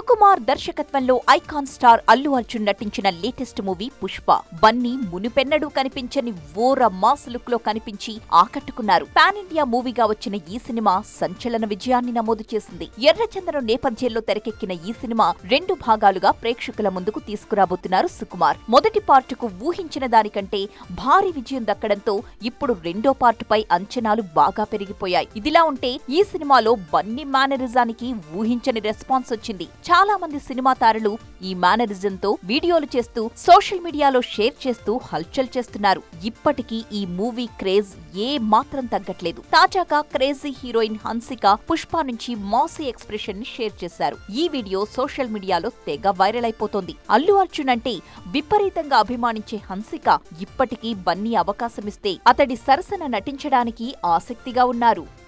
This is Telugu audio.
సుకుమార్ దర్శకత్వంలో ఐకాన్ స్టార్ అల్లు అర్జున్ నటించిన లేటెస్ట్ మూవీ పుష్ప బన్నీ మునుపెన్నడూ కనిపించని ఓర మాస్ లుక్ లో కనిపించి ఆకట్టుకున్నారు పాన్ ఇండియా మూవీగా వచ్చిన ఈ సినిమా సంచలన విజయాన్ని నమోదు చేసింది ఎర్రచందనం నేపథ్యంలో తెరకెక్కిన ఈ సినిమా రెండు భాగాలుగా ప్రేక్షకుల ముందుకు తీసుకురాబోతున్నారు సుకుమార్ మొదటి పార్టుకు ఊహించిన దానికంటే భారీ విజయం దక్కడంతో ఇప్పుడు రెండో పార్టుపై అంచనాలు బాగా పెరిగిపోయాయి ఇదిలా ఉంటే ఈ సినిమాలో బన్నీ మేనరిజానికి ఊహించని రెస్పాన్స్ వచ్చింది చాలా మంది సినిమా తారలు ఈ మేనరిజంతో వీడియోలు చేస్తూ సోషల్ మీడియాలో షేర్ చేస్తూ హల్చల్ చేస్తున్నారు ఇప్పటికీ ఈ మూవీ క్రేజ్ ఏ మాత్రం తగ్గట్లేదు తాజాగా క్రేజీ హీరోయిన్ హన్సిక పుష్ప నుంచి మాసీ ఎక్స్ప్రెషన్ ని షేర్ చేశారు ఈ వీడియో సోషల్ మీడియాలో తెగ వైరల్ అయిపోతోంది అల్లు అర్జున్ అంటే విపరీతంగా అభిమానించే హన్సిక ఇప్పటికీ బన్నీ అవకాశమిస్తే అతడి సరసన నటించడానికి ఆసక్తిగా ఉన్నారు